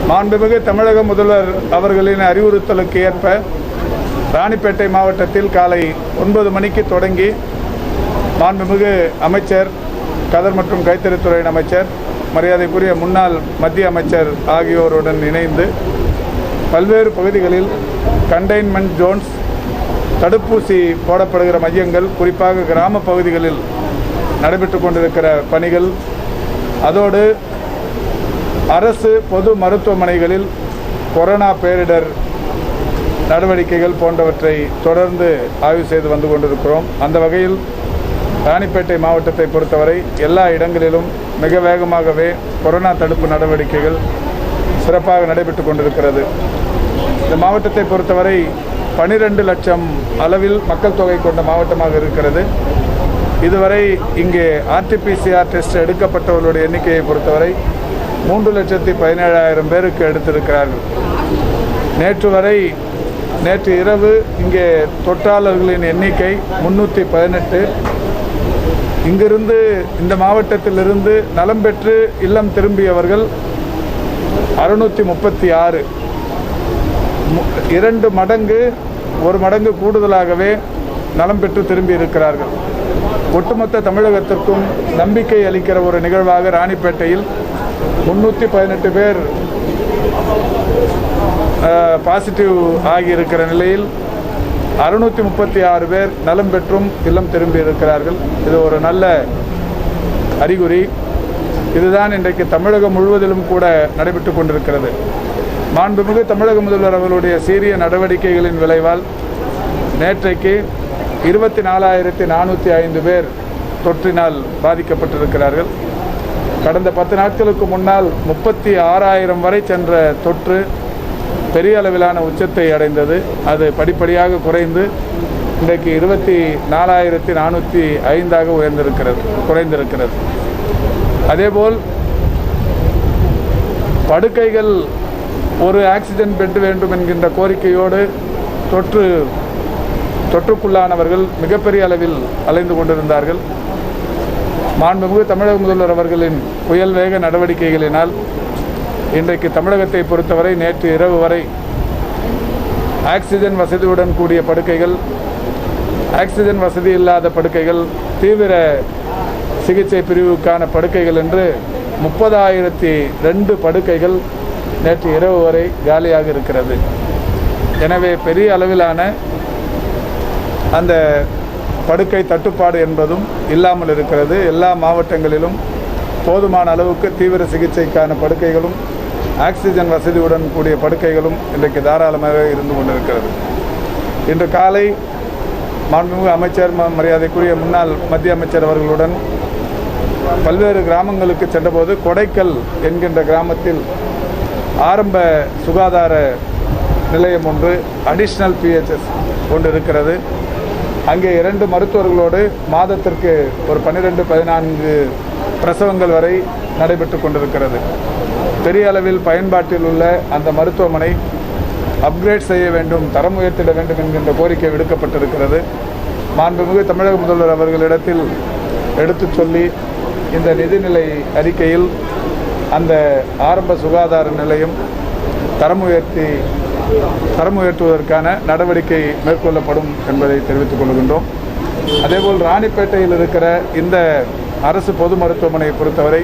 மாண்புமிகு தமிழக முதல்வர் அவர்களின் அறிவுறுத்தலுக்கு ஏற்ப ராணிப்பேட்டை மாவட்டத்தில் காலை ஒன்பது மணிக்கு தொடங்கி மாண்புமிகு அமைச்சர் கதர் மற்றும் கைத்தறித்துறையின் அமைச்சர் மரியாதைக்குரிய முன்னாள் மத்திய அமைச்சர் ஆகியோருடன் இணைந்து பல்வேறு பகுதிகளில் கண்டெய்ன்மெண்ட் ஜோன்ஸ் தடுப்பூசி போடப்படுகிற மையங்கள் குறிப்பாக கிராம பகுதிகளில் நடைபெற்று கொண்டிருக்கிற பணிகள் அதோடு அரசு பொது மருத்துவமனைகளில் கொரோனா பேரிடர் நடவடிக்கைகள் போன்றவற்றை தொடர்ந்து ஆய்வு செய்து வந்து கொண்டிருக்கிறோம் அந்த வகையில் ராணிப்பேட்டை மாவட்டத்தை பொறுத்தவரை எல்லா இடங்களிலும் மிக வேகமாகவே கொரோனா தடுப்பு நடவடிக்கைகள் சிறப்பாக நடைபெற்று கொண்டிருக்கிறது இந்த மாவட்டத்தை பொறுத்தவரை பனிரெண்டு லட்சம் அளவில் மக்கள் தொகை கொண்ட மாவட்டமாக இருக்கிறது இதுவரை இங்கே ஆர்டிபிசிஆர் டெஸ்ட் எடுக்கப்பட்டவர்களுடைய எண்ணிக்கையை பொறுத்தவரை மூன்று லட்சத்தி பதினேழாயிரம் பேருக்கு எடுத்திருக்கிறார்கள் நேற்று வரை நேற்று இரவு இங்கே தொற்றாளர்களின் எண்ணிக்கை முன்னூற்றி பதினெட்டு இங்கிருந்து இந்த மாவட்டத்திலிருந்து நலம் பெற்று இல்லம் திரும்பியவர்கள் அறுநூற்றி முப்பத்தி ஆறு மு- இரண்டு மடங்கு ஒரு மடங்கு கூடுதலாகவே நலம் பெற்று திரும்பி இருக்கிறார்கள் ஒட்டுமொத்த தமிழகத்திற்கும் நம்பிக்கை அளிக்கிற ஒரு நிகழ்வாக ராணிப்பேட்டையில் முன்னூற்றி பதினெட்டு பேர் பாசிட்டிவ் ஆகியிருக்கிற நிலையில் அறுநூற்றி முப்பத்தி ஆறு பேர் நலம் பெற்றும் இல்லம் திரும்பி இருக்கிறார்கள் இது ஒரு நல்ல அறிகுறி இதுதான் இன்றைக்கு தமிழகம் முழுவதிலும் கூட நடைபெற்று கொண்டிருக்கிறது மாண்புமிகு தமிழக முதல்வர் அவர்களுடைய சீரிய நடவடிக்கைகளின் விளைவால் நேற்றைக்கு இருபத்தி நாலாயிரத்தி நானூற்றி ஐந்து பேர் தொற்றினால் பாதிக்கப்பட்டிருக்கிறார்கள் கடந்த பத்து நாட்களுக்கு முன்னால் முப்பத்தி ஆறாயிரம் வரை சென்ற தொற்று பெரிய அளவிலான உச்சத்தை அடைந்தது அது படிப்படியாக குறைந்து இன்றைக்கு இருபத்தி நாலாயிரத்தி நானூற்றி ஐந்தாக உயர்ந்திருக்கிறது குறைந்திருக்கிறது அதேபோல் படுக்கைகள் ஒரு ஆக்சிஜன் பெட் வேண்டும் என்கின்ற கோரிக்கையோடு தொற்று தொற்றுக்குள்ளானவர்கள் மிகப்பெரிய அளவில் அலைந்து கொண்டிருந்தார்கள் மாண்புமிகு தமிழக முதல்வர் அவர்களின் புயல் வேக நடவடிக்கைகளினால் இன்றைக்கு தமிழகத்தை பொறுத்தவரை நேற்று இரவு வரை ஆக்சிஜன் வசதியுடன் கூடிய படுக்கைகள் ஆக்சிஜன் வசதி இல்லாத படுக்கைகள் தீவிர சிகிச்சை பிரிவுக்கான படுக்கைகள் என்று முப்பதாயிரத்தி ரெண்டு படுக்கைகள் நேற்று இரவு வரை காலியாக இருக்கிறது எனவே பெரிய அளவிலான அந்த படுக்கை தட்டுப்பாடு என்பதும் இல்லாமல் இருக்கிறது எல்லா மாவட்டங்களிலும் போதுமான அளவுக்கு தீவிர சிகிச்சைக்கான படுக்கைகளும் ஆக்சிஜன் வசதியுடன் கூடிய படுக்கைகளும் இன்றைக்கு தாராளமாக இருந்து கொண்டிருக்கிறது இன்று காலை மாண்புமிகு அமைச்சர் ம- மரியாதைக்குரிய முன்னாள் மத்திய அமைச்சர் அவர்களுடன் பல்வேறு கிராமங்களுக்கு சென்றபோது கொடைக்கல் என்கின்ற கிராமத்தில் ஆரம்ப சுகாதார நிலையம் ஒன்று அடிஷ்னல் பிஹெச்எஸ் ஒன்று இருக்கிறது அங்கே இரண்டு மருத்துவர்களோடு மாதத்திற்கு ஒரு பன்னிரெண்டு பதினான்கு பிரசவங்கள் வரை நடைபெற்று கொண்டிருக்கிறது பெரிய அளவில் பயன்பாட்டில் உள்ள அந்த மருத்துவமனை அப்கிரேட் செய்ய வேண்டும் தரம் உயர்த்திட வேண்டும் என்கின்ற கோரிக்கை விடுக்கப்பட்டிருக்கிறது மாண்புமிகு தமிழக முதல்வர் அவர்களிடத்தில் எடுத்துச் சொல்லி இந்த நிதிநிலை அறிக்கையில் அந்த ஆரம்ப சுகாதார நிலையம் தரம் உயர்த்தி தரம் உயர்த்துவதற்கான நடவடிக்கை மேற்கொள்ளப்படும் என்பதை தெரிவித்துக் கொள்கின்றோம் அதேபோல் ராணிப்பேட்டையில் இருக்கிற இந்த அரசு பொது மருத்துவமனையை பொறுத்தவரை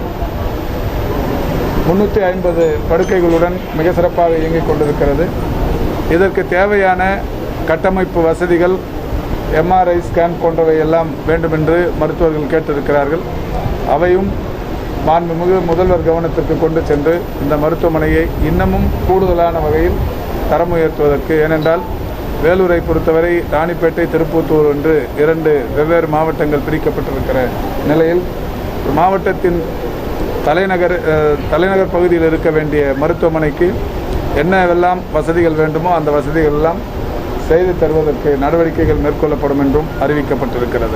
முன்னூற்றி ஐம்பது படுக்கைகளுடன் மிக சிறப்பாக இயங்கிக் கொண்டிருக்கிறது இதற்கு தேவையான கட்டமைப்பு வசதிகள் எம்ஆர்ஐ ஸ்கேன் போன்றவை எல்லாம் வேண்டுமென்று மருத்துவர்கள் கேட்டிருக்கிறார்கள் அவையும் மாண்புமிகு முதல்வர் கவனத்திற்கு கொண்டு சென்று இந்த மருத்துவமனையை இன்னமும் கூடுதலான வகையில் தரம் உயர்த்துவதற்கு ஏனென்றால் வேலூரை பொறுத்தவரை ராணிப்பேட்டை திருப்பூத்தூர் என்று இரண்டு வெவ்வேறு மாவட்டங்கள் பிரிக்கப்பட்டிருக்கிற நிலையில் ஒரு மாவட்டத்தின் தலைநகர் அஹ், தலைநகர் பகுதியில் இருக்க வேண்டிய மருத்துவமனைக்கு என்னவெல்லாம் வசதிகள் வேண்டுமோ அந்த வசதிகள் எல்லாம் செய்து தருவதற்கு நடவடிக்கைகள் மேற்கொள்ளப்படும் என்றும் அறிவிக்கப்பட்டிருக்கிறது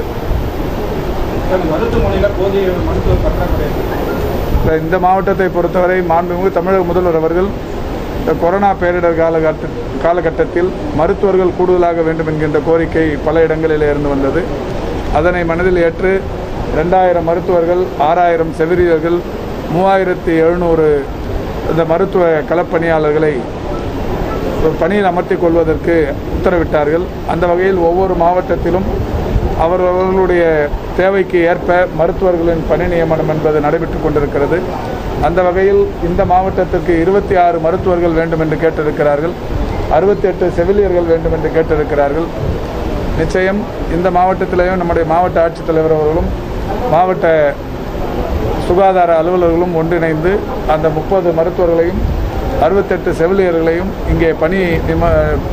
சார் மருத்துவமனையில் போதிய மருத்துவ பற்றாக்குறை இருக்கு. இந்த மாவட்டத்தை பொறுத்தவரை மாண்புமிகு தமிழக முதல்வர் அவர்கள் இந்த கொரோனா பேரிடர் காலகட்ட காலகட்டத்தில் மருத்துவர்கள் கூடுதலாக வேண்டும் என்கின்ற கோரிக்கை பல இடங்களில் இருந்து வந்தது அதனை மனதில் ஏற்று ரெண்டாயிரம் மருத்துவர்கள் ஆறாயிரம் செவிலியர்கள் மூவாயிரத்தி எழுநூறு இந்த மருத்துவ களப்பணியாளர்களை பணியில் அமர்த்திக் கொள்வதற்கு உத்தரவிட்டார்கள் அந்த வகையில் ஒவ்வொரு மாவட்டத்திலும் அவரவர்களுடைய தேவைக்கு ஏற்ப மருத்துவர்களின் பணி நியமனம் என்பது நடைபெற்றுக் கொண்டிருக்கிறது அந்த வகையில் இந்த மாவட்டத்திற்கு இருபத்தி ஆறு மருத்துவர்கள் வேண்டும் என்று கேட்டிருக்கிறார்கள் அறுபத்தி எட்டு செவிலியர்கள் வேண்டும் என்று கேட்டிருக்கிறார்கள் நிச்சயம் இந்த மாவட்டத்திலேயும் நம்முடைய மாவட்ட ஆட்சித்தலைவர் அவர்களும் மாவட்ட சுகாதார அலுவலர்களும் ஒன்றிணைந்து அந்த முப்பது மருத்துவர்களையும் அறுபத்தெட்டு செவிலியர்களையும் இங்கே பணி நிம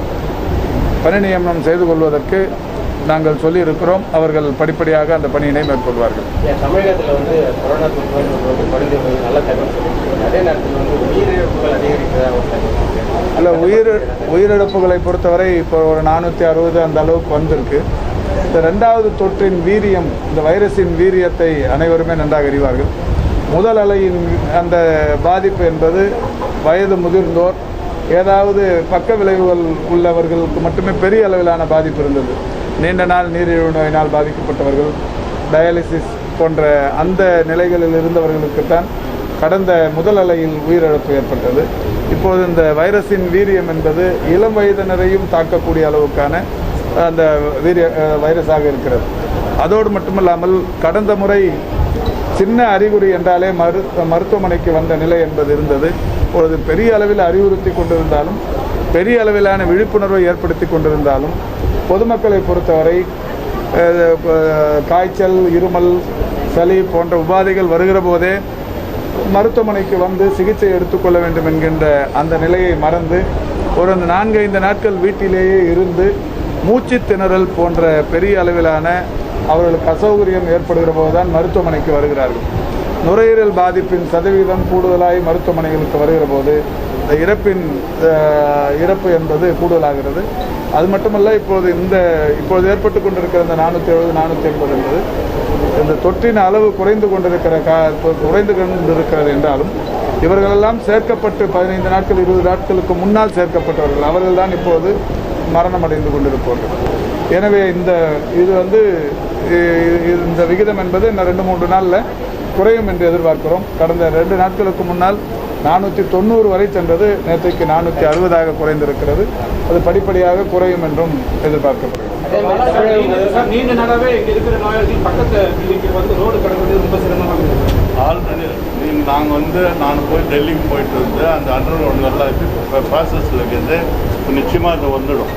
பணி நியமனம் செய்து கொள்வதற்கு நாங்கள் சொல்லியிருக்கிறோம் அவர்கள் படிப்படியாக அந்த பணியினை மேற்கொள்வார்கள் ஏன் தமிழகத்தில் வந்து கொரோனா தொற்று நோய் தொற்று வந்து குறைந்து வருவது நல்ல தகவல் சொல்லியிருக்கீங்க அதே நேரத்தில் வந்து உயிரிழப்புகள் அதிகரிக்கிறதா ஒரு தகவல் இருக்கு. அல்ல உயிர் உயிரிழப்புகளை பொறுத்தவரை இப்போ ஒரு நானூற்றி அறுபது அந்த அளவுக்கு வந்திருக்கு இந்த ரெண்டாவது தொற்றின் வீரியம் இந்த வைரஸின் வீரியத்தை அனைவருமே நன்றாக அறிவார்கள் முதல் அலையின் அந்த பாதிப்பு என்பது வயது முதிர்ந்தோர் ஏதாவது பக்க விளைவுகள் உள்ளவர்களுக்கு மட்டுமே பெரிய அளவிலான பாதிப்பு இருந்தது நீண்ட நாள் நீரிழிவு நோயினால் பாதிக்கப்பட்டவர்கள் டயாலிசிஸ் போன்ற அந்த நிலைகளில் இருந்தவர்களுக்குத்தான் கடந்த முதல் அலையில் உயிரிழப்பு ஏற்பட்டது இப்போது இந்த வைரஸின் வீரியம் என்பது இளம் வயதினரையும் தாக்கக்கூடிய அளவுக்கான அந்த வீரிய அஹ், வைரஸாக இருக்கிறது அதோடு மட்டுமல்லாமல் கடந்த முறை சின்ன அறிகுறி என்றாலே மரு மருத்துவமனைக்கு வந்த நிலை என்பது இருந்தது இப்பொழுது பெரிய அளவில் அறிவுறுத்தி கொண்டிருந்தாலும் பெரிய அளவிலான விழிப்புணர்வை ஏற்படுத்தி கொண்டிருந்தாலும் பொதுமக்களை பொறுத்தவரை அஹ், அஹ், காய்ச்சல் இருமல் சளி போன்ற உபாதைகள் வருகிற போதே மருத்துவமனைக்கு வந்து சிகிச்சை எடுத்துக்கொள்ள வேண்டும் என்கின்ற அந்த நிலையை மறந்து ஒரு நான்கு ஐந்து நாட்கள் வீட்டிலேயே இருந்து மூச்சு திணறல் போன்ற பெரிய அளவிலான அவர்களுக்கு அசௌகரியம் ஏற்படுகிற போதுதான் மருத்துவமனைக்கு வருகிறார்கள் நுரையீரல் பாதிப்பின் சதவீதம் கூடுதலாய் மருத்துவமனைகளுக்கு வருகிற போது இந்த இறப்பின் அஹ், இறப்பு என்பது கூடுதலாகிறது அது மட்டுமல்ல இப்போது இந்த இப்பொழுது ஏற்பட்டு கொண்டிருக்கிற இந்த நானூற்றி எழுபது நானூற்றி எண்பது என்பது இந்த தொற்றின் அளவு குறைந்து கொண்டிருக்கிற கா குறைந்து கொண்டிருக்கிறது என்றாலும் இவர்களெல்லாம் சேர்க்கப்பட்டு பதினைந்து நாட்கள் இருபது நாட்களுக்கு முன்னால் சேர்க்கப்பட்டவர்கள் அவர்கள்தான் இப்போது மரணம் அடைந்து கொண்டிருப்பவர்கள் எனவே இந்த இது வந்து இ- இ- இந்த விகிதம் என்பது இன்னும் ரெண்டு மூன்று நாளில் குறையும் என்று எதிர்பார்க்கிறோம் கடந்த ரெண்டு நாட்களுக்கு முன்னால் நானூற்றி தொண்ணூறு வரை சென்றது நேற்றைக்கு நானூற்றி அறுபதாக குறைந்திருக்கிறது அது படிப்படியாக குறையும் என்றும் எதிர்பார்க்கப்படுகிறது அதே மாதிரி தமிழகம் முதல்வர் சார், நீண்ட நாளாவே இங்க இருக்கிற நோயாளிகள் பக்கத்து இன்னைக்கு வந்து ரோடு கடக்கிறது ரொம்ப சிரமமாக இருக்குது ஆல்ரெடி நீங்கள் நாங்கள் வந்து நான் போய் டெல்லிக்கு போயிட்டு வந்து அந்த அண்டர் கிரவுண்ட் எல்லாம் இப்போ ப்ராசஸில் இருக்குது இப்போ நிச்சயமாக அது வந்துடும்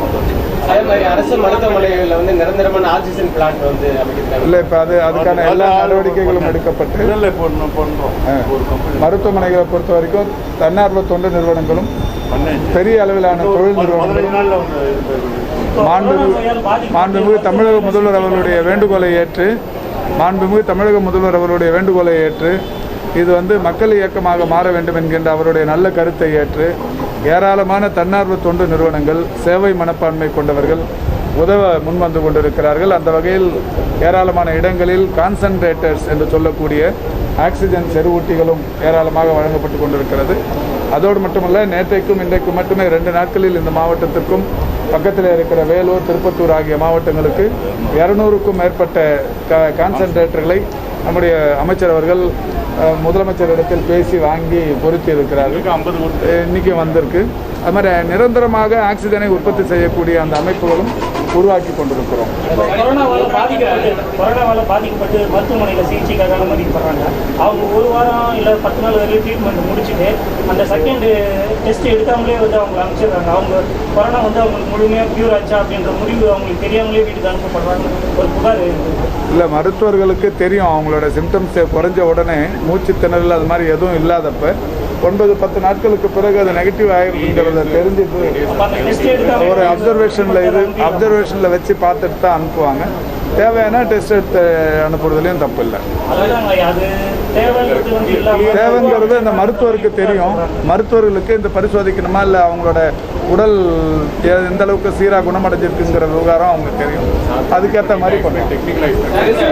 அதே மாதிரி அரசு மருத்துவமனைகளில் வந்து நிரந்தரமான ஆக்சிஜன் பிளான்ட் வந்து அமைக்கிறாங்க இல்லை இப்போ அது அதுக்கான எல்லா நடவடிக்கைகளும் எடுக்கப்பட்டு இல்லை இப்போ ஒன்று பண்ணுறோம் ஆ. ஒரு கம்பெனி மருத்துவமனைகளை பொறுத்த வரைக்கும் தன்னார்வ தொண்டு நிறுவனங்களும் பண்ணேன் பெரிய அளவிலான தொழில் பதினஞ்சு நிறுவனங்களும் நாளில் வந்து இது மாண்புமிகு மாண்புமிகு தமிழக முதல்வர் அவர்களுடைய வேண்டுகோளை ஏற்று மாண்புமிகு தமிழக முதல்வர் அவர்களுடைய வேண்டுகோளை ஏற்று இது வந்து மக்கள் இயக்கமாக மாற வேண்டும் என்கின்ற அவருடைய நல்ல கருத்தை ஏற்று ஏராளமான தன்னார்வ தொண்டு நிறுவனங்கள் சேவை மனப்பான்மை கொண்டவர்கள் உதவ முன்வந்து கொண்டிருக்கிறார்கள் அந்த வகையில் ஏராளமான இடங்களில் கான்சன்ட்ரேட்டர்ஸ் என்று சொல்லக்கூடிய ஆக்சிஜன் செறிவூட்டிகளும் ஏராளமாக வழங்கப்பட்டு கொண்டிருக்கிறது அதோடு மட்டுமல்ல நேற்றைக்கும் இன்றைக்கும் மட்டுமே ரெண்டு நாட்களில் இந்த மாவட்டத்திற்கும் பக்கத்தில் இருக்கிற வேலூர் திருப்பத்தூர் ஆகிய மாவட்டங்களுக்கு இரநூறுக்கும் மேற்பட்ட க கான்சன்ட்ரேட்டர்களை நம்முடைய அமைச்சர் அவர்கள் அஹ், முதலமைச்சரிடத்தில் பேசி வாங்கி பொருத்தி இருக்கிறார்கள் இதுக்கு ஐம்பது கொடுத்து இன்னைக்கு வந்திருக்கு அது மாதிரி நிரந்தரமாக ஆக்சிஜனை உற்பத்தி செய்யக்கூடிய அந்த அமைப்புகளும் உருவாக்கி கொண்டிருக்கிறோம் கொரோனாவால் பாதிக்கப்பட்டு கொரோனாவால் பாதிக்கப்பட்டு மருத்துவமனையில் சிகிச்சைக்காக அனுமதிக்கப்படுறாங்க அவங்க ஒரு வாரம் இல்லை பத்து நாள் வரையும் ட்ரீட்மெண்ட் முடிச்சுட்டு அந்த செகண்ட் டெஸ்ட் எடுக்காமலே வந்து அவங்க அனுப்பிச்சிடுறாங்க அவங்க கொரோனா வந்து அவங்களுக்கு முழுமையாக க்யூர் ஆச்சா அப்படின்ற முடிவு அவங்களுக்கு தெரியாமலே வீட்டுக்கு அனுப்பப்படுறாங்க ஒரு புகார் இருக்குது இல்லை மருத்துவர்களுக்கு தெரியும் அவங்களோட சிம்டம்ஸ் குறைஞ்ச உடனே மூச்சு திணறல் அது மாதிரி எதுவும் இல்லாதப்ப ஒன்பது பத்து நாட்களுக்கு பிறகு அது நெகட்டிவ் ஆயிருக்குங்கிறத தெரிஞ்சுட்டு அப்போ அந்த டெஸ்ட் எடுக்காம ஒரு அப்சர்வேஷனில் இது அப்சர்வேஷனில் வச்சு பார்த்துட்டு தான் அனுப்புவாங்க தேவையான டெஸ்ட் எடுத்து அனுப்புறதுலேயும் தப்பு இல்லை அதுதாங்க அது தேவைன்றது வந்து இல்லாமல் தேவைங்கிறது அந்த மருத்துவருக்கு தெரியும் மருத்துவர்களுக்கு இந்த பரிசோதிக்கணுமா இல்லை அவங்களோட உடல் எ- எந்த அளவுக்கு சீராக குணமடைஞ்சிருக்குங்கிற விவகாரம் அவங்களுக்கு தெரியும் அதுக்கேற்ற மாதிரி பண்ணுவோம்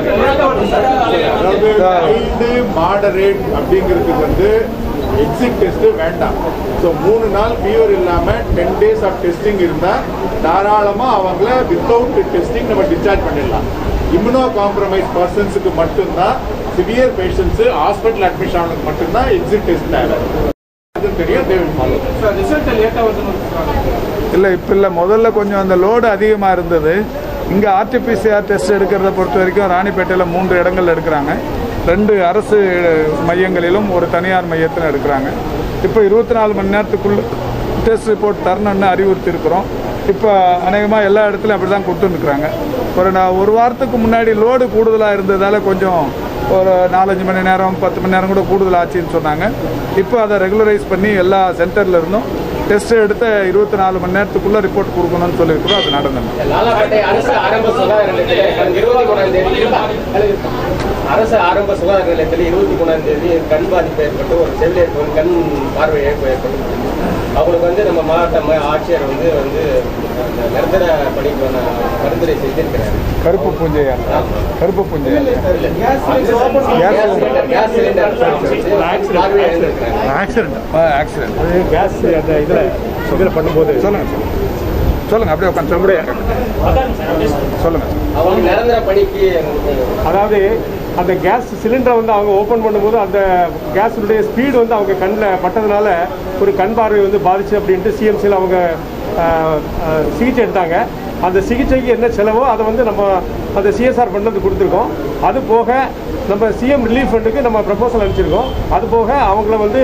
அதாவது மைல்டு மாடரேட் அப்படிங்கிறதுக்கு வந்து எக்ஸிட் டெஸ்ட் வேண்டாம் ஸோ மூணு நாள் ஃபீவர் இல்லாமல் டென் டேஸ் ஆஃப் டெஸ்டிங் இருந்தால் தாராளமாக அவங்கள வித்தவுட் டெஸ்டிங் நம்ம டிஸ்சார்ஜ் பண்ணிடலாம் இம்யூனோ காம்ப்ரமைஸ் பர்சன்ஸுக்கு மட்டும்தான் சிவியர் பேஷண்ட்ஸு ஹாஸ்பிட்டல் அட்மிஷன் ஆனதுக்கு மட்டும்தான் எக்ஸிட் டெஸ்ட் தேவை இதுன்னு தெரியும் they will follow. Sir result லேட்டாக வருதுன்னு சொல்றாங்க இல்லை இப்போ இல்லை முதல்ல கொஞ்சம் அந்த லோடு அதிகமாக இருந்தது இங்கே ஆர்டிபிசிஆர் டெஸ்ட் எடுக்கிறத பொறுத்த வரைக்கும் ராணிப்பேட்டையில் மூன்று இடங்கள் எடுக்கிறாங்க ரெண்டு அரசு மையங்களிலும் ஒரு தனியார் மையத்தில் எடுக்கிறாங்க இப்போ இருபத்தி நாலு மணி நேரத்துக்குள்ள டெஸ்ட் ரிப்போர்ட் தரணும்னு அறிவுறுத்தி இருக்கிறோம் இப்போ அநேகமாக எல்லா இடத்துலையும் அப்படி தான் கொடுத்துருக்குறாங்க ஒரு நான் ஒரு வாரத்துக்கு முன்னாடி லோடு கூடுதலாக இருந்ததால் கொஞ்சம் ஒரு நாலஞ்சு மணி நேரம் பத்து மணி நேரம் கூட கூடுதல் ஆச்சுன்னு சொன்னாங்க இப்போ அதை ரெகுலரைஸ் பண்ணி எல்லா சென்டர்ல இருந்தும் டெஸ்ட் எடுத்த இருபத்தி நாலு மணி நேரத்துக்குள்ள ரிப்போர்ட் கொடுக்கணும்னு சொல்லியிருக்கிறோம் அது நடந்தது லாலாப்பேட்டை அரசு ஆரம்ப சுகாதார நிலையத்தில் கடந்த இருபத்தி மூணாம் தேதி அரசு ஆரம்ப சுகாதார நிலையத்தில் இருபத்தி மூணாம் தேதி கண் பாதிப்பு ஏற்பட்டு ஒரு செவிலியருக்கு வந்து கண் பார்வை இழப்பு ஏற்பட்டு அவங்களுக்கு வந்து நம்ம மாவட்ட ம- ஆட்சியர் வந்து வந்து அந்த நிரந்தர பணிக்கான பரிந்துரை செஞ்சிருக்கிறாரு கருப்பு பூஞ்சையா கருப்பு பூஞ்சையா கேஸ் சிலிண்டர் கேஸ் சிலிண்டர் பார்வை இழந்திருக்கிறாங்க ஆக்சிடென்ட் கேஸ் அந்த இதில் இதில் பண்ணும்போது சொல்லுங்க சொல்லுங்க சொல்லுங்க அப்படியே உட்காந்து சொல்லுங்க உட்காருங்க சார் அப்படியே சொல்லுங்க. சொல்லுங்க அவங்களுக்கு நிரந்தர பணிக்கு எங்களுக்கு அதாவது அந்த கேஸ் சிலிண்டரை வந்து அவங்க ஓப்பன் பண்ணும்போது அந்த கேஸுடைய ஸ்பீடு வந்து அவங்க கண்ணில் பட்டதுனால ஒரு கண் பார்வை வந்து பாதிச்சு அப்படின்ட்டு சிஎம்சியில் அவங்க ஆஹ், ஆஹ், சிகிச்சை எடுத்தாங்க அந்த சிகிச்சைக்கு என்ன செலவோ அதை வந்து நம்ம அந்த சிஎஸ்ஆர் ஃபண்ட் வந்து கொடுத்துருக்கோம் அது போக நம்ம சிஎம் ரிலீஃப் ஃபண்டுக்கு நம்ம ப்ரப்போசல் அனுப்பிச்சிருக்கோம் அது போக அவங்கள வந்து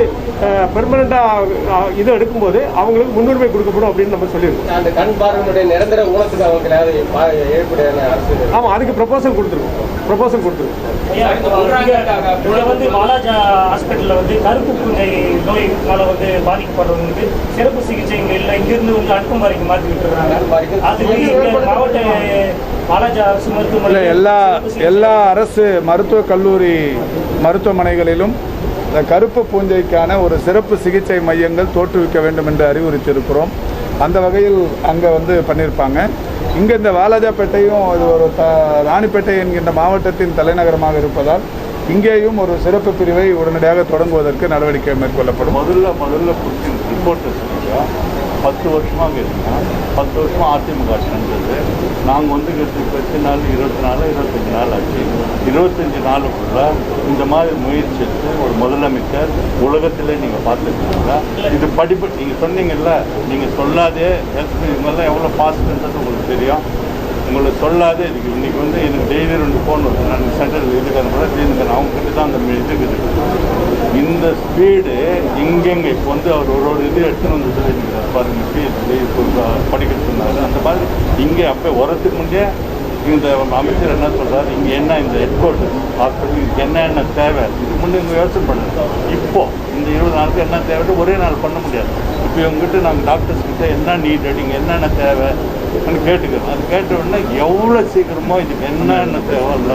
பெர்மனண்ட்டாக இது எடுக்கும்போது அவங்களுக்கு முன்னுரிமை கொடுக்கப்படும் அப்படின்னு நம்ம சொல்லியிருக்கோம் அந்த கண் பார்வையினுடைய நிரந்தர ஊனத்துக்கு அவங்க ஏதாவது பா- ஏற்புடையான அரசு ஆமாம் அதுக்கு ப்ரப்போசல் கொடுத்துருக்கோம் ப்ரப்போசல் கொடுத்துருக்கோம் ஐயா, இங்க- இங்க வந்து மாலாஜா ஹாஸ்பிட்டல்ல வந்து கருப்பு பூஞ்சை நோயினால வந்து பாதிக்கப்படுறவங்களுக்கு சிறப்பு சிகிச்சை இங்க இல்லை இங்கிருந்து வந்து அடுக்குமாரிக்கு மாற்றி விட்டுருக்காங்க அதுக்கு இங்க மாவட்ட மாலாஜா அரசு இல்லை மருத்துவமனை எல்லா சிறப்பு சிகிச்சை எல்லா அரசு மருத்துவக் கல்லூரி மருத்துவமனைகளிலும் இந்த கருப்பு பூஞ்சைக்கான ஒரு சிறப்பு சிகிச்சை மையங்கள் தோற்றுவிக்க வேண்டும் என்று அறிவுறுத்தியிருக்கிறோம் அந்த வகையில் அங்கே வந்து பண்ணியிருப்பாங்க இங்கே இந்த வாலாஜாப்பேட்டையும் இது ஒரு த ராணிப்பேட்டை என்கின்ற மாவட்டத்தின் தலைநகரமாக இருப்பதால் இங்கேயும் ஒரு சிறப்பு பிரிவை உடனடியாக தொடங்குவதற்கு நடவடிக்கை மேற்கொள்ளப்படும் முதல்ல முதல்ல ரிப்போர்ட்டர் சொல்லுங்க பத்து வருஷமாக இருக்குங்க பத்து வருஷமா அதிமுக ஆட்சி நடந்தது நாங்கள் வந்து கிட்டத்தட்ட பத்து நாள் இருபத்தி நாலு இருபத்தஞ்சி நாள் ஆச்சு இருபத்தஞ்சி நாளுக்குள்ள இந்த மாதிரி முயற்சி எடுத்து ஒரு முதலமைச்சர் உலகத்திலே நீங்கள் பார்த்துருக்கீங்களா இது படிப்பு நீங்கள் சொன்னீங்கல்ல நீங்கள் சொல்லாதே ஹெல்த் இவங்கெல்லாம் எவ்வளோ பாசிட்டிவ்ன்றது உங்களுக்கு தெரியும் உங்களை சொல்லாதே இதுக்கு இன்னைக்கு வந்து எனக்கு டெய்லி ரெண்டு ஃபோன் வருது நான் சென்ட்ரல் இதுக்கு அனுப்புகிறேன் தீர்ந்துக்கிறேன் அவங்க கிட்ட தான் அந்த இது இருக்குது இந்த ஸ்பீடு இங்கெங்க இப்போ வந்து அவர் ஒரு ஒரு இது எடுத்துன்னு வந்து சொல்லியிருக்கிறார் பாருங்க பிஎஸ்சி இப்போ படிக்க சொன்னார் அந்த மாதிரி இங்கே அப்போ வரத்துக்கு முன்னே இந்த அமைச்சர் என்ன சொல்றாரு இங்கே என்ன இந்த ஹெட் குவார்ட்டர்ஸ் ஹாஸ்பிட்டல் இதுக்கு என்ன என்ன தேவை இதுக்கு முன்னே இங்கே யோசனை பண்ணுங்க இப்போ இந்த இருபது நாளுக்கு என்ன தேவைன்னு ஒரே நாள் பண்ண முடியாது இப்போ இவங்ககிட்ட நாங்கள் டாக்டர்ஸ் கிட்ட என்ன நீட் இங்கே என்னென்ன தேவை அப்படின்னு கேட்டுக்கிறோம் அது கேட்ட உடனே எவ்வளோ சீக்கிரமோ இதுக்கு என்னென்ன தேவை இல்லை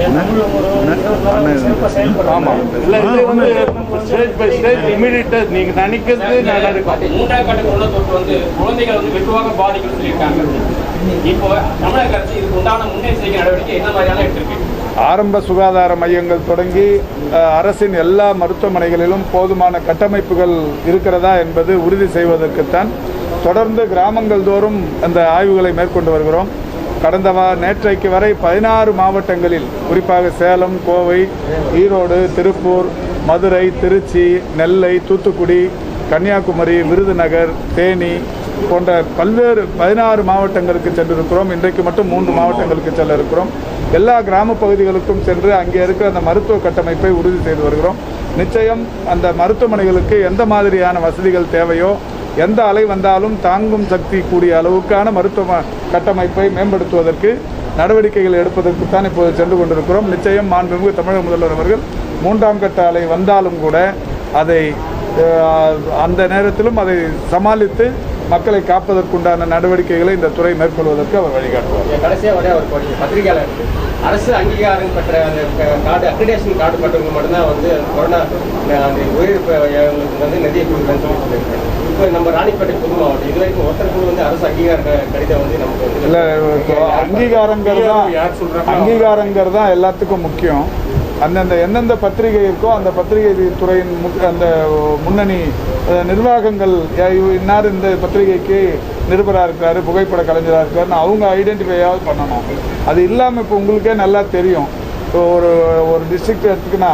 ஆமாம் இல்லை இது வந்து ஸ்டேஜ் பை ஸ்டேஜ் இமீடியட்டாக நீங்கள் நினைக்கிறது நான் நடக்கும் மூன்றாம் கட்ட கொரோனா தொற்று வந்து குழந்தைகள் வந்து வெகுவாக பாதிக்கும்னு சொல்லியிருக்காங்க இப்போ தமிழக அரசு இதுக்கு உண்டான முன்னெச்சரிக்கை நடவடிக்கை என்ன மாதிரியான எடுத்திருக்கு ஆரம்ப சுகாதார மையங்கள் தொடங்கி அஹ், அரசின் எல்லா மருத்துவமனைகளிலும் போதுமான கட்டமைப்புகள் இருக்கிறதா என்பது உறுதி செய்வதற்குத்தான் தொடர்ந்து கிராமங்கள் தோறும் அந்த ஆய்வுகளை மேற்கொண்டு வருகிறோம் கடந்த வா நேற்றைக்கு வரை பதினாறு மாவட்டங்களில் குறிப்பாக சேலம் கோவை ஈரோடு திருப்பூர் மதுரை திருச்சி நெல்லை தூத்துக்குடி கன்னியாகுமரி விருதுநகர் தேனி போன்ற பல்வேறு பதினாறு மாவட்டங்களுக்கு சென்றிருக்கிறோம் இன்றைக்கு மட்டும் மூன்று மாவட்டங்களுக்கு செல்ல இருக்கிறோம் எல்லா கிராம பகுதிகளுக்கும் சென்று அங்கே இருக்கிற அந்த மருத்துவ கட்டமைப்பை உறுதி செய்து வருகிறோம் நிச்சயம் அந்த மருத்துவமனைகளுக்கு எந்த மாதிரியான வசதிகள் தேவையோ எந்த அலை வந்தாலும் தாங்கும் சக்தி கூடிய அளவுக்கான மருத்துவ கட்டமைப்பை மேம்படுத்துவதற்கு நடவடிக்கைகள் எடுப்பதற்குத்தான் இப்போது சென்று கொண்டிருக்கிறோம் நிச்சயம் மாண்புமிகு தமிழக முதல்வர் அவர்கள் மூன்றாம் கட்ட அலை வந்தாலும் கூட அதை அஹ், அந்த நேரத்திலும் அதை சமாளித்து மக்களை காப்பதற்குண்டான நடவடிக்கைகளை இந்த துறை மேற்கொள்வதற்கு அவர் வழிகாட்டுவார் கடைசியாக ஒரே ஒரு கோரிக்கை பத்திரிகையாளர் இருக்கு. அரசு அங்கீகாரம் பெற்ற அந்த க- கார்டு அக்ரிடேஷன் கார்டு பெற்றவங்க மட்டும்தான் வந்து கொரோனா அஹ், அந்த உயிரிழப்பு அவங்களுக்கு வந்து நிதியை கொடுக்குறேன்னு சொல்லி சொல்லியிருக்காங்க இப்போ நம்ம ராணிப்பேட்டை புது மாவட்டம் இது வரைக்கும் ஒருத்தருக்கு வந்து அரசு அங்கீகார க- கடிதம் வந்து நமக்கு வந்து இல்லை இப்போ அங்கீகாரங்கிறது தான் யார் சொல்றாங்களோ அங்கீகாரங்கிறது தான் எல்லாத்துக்கும் முக்கியம் அந்தந்த எந்தெந்த பத்திரிகை இருக்கோ அந்த பத்திரிகை துறையின் முக்- அந்த முன்னணி அஹ், நிர்வாகங்கள் யா- இவ- இன்னார் இந்த பத்திரிகைக்கு நிருபராக இருக்காரு புகைப்பட கலைஞராக இருக்காருன்னு அவங்க ஐடென்டிஃபையாவது பண்ணணும் அது இல்லாமல் இப்போ உங்களுக்கே நல்லா தெரியும் இப்போ ஒரு ஒரு டிஸ்ட்ரிக்ட் எடுத்துக்கினா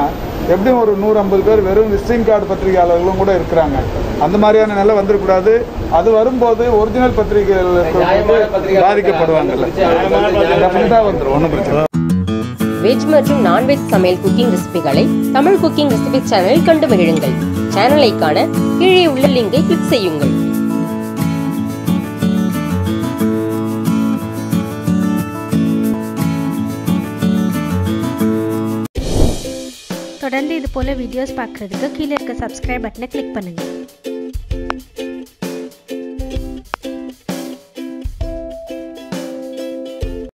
எப்படியும் ஒரு நூறு ஐம்பது பேர் வெறும் விசிட்டிங் கார்டு பத்திரிகையாளர்களும் கூட இருக்கிறாங்க அந்த மாதிரியான நிலை வந்துடக்கூடாது அது வரும்போது ஒரிஜினல் பத்திரிகைகள் நியாயமான பத்திரிகை பாதிக்கப்படுவாங்கல்ல டெஃபினட்டாக வந்துடும் ஒன்றும் பிரச்சனை இல்ல. வெஜ் மற்றும் நான்வெஜ் சமையல் குக்கிங் ரெசிபிகளை தமிழ் குக்கிங் ரெசிபி சேனலில் கண்டு மகிழுங்கள் சேனலை காண கீழே உள்ள லிங்கை கிளிக் செய்யுங்கள் தொடர்ந்து இது போல வீடியோஸ் பார்க்குறதுக்கு கீழே இருக்க சப்ஸ்கிரைப் பட்டனை கிளிக் பண்ணுங்கள்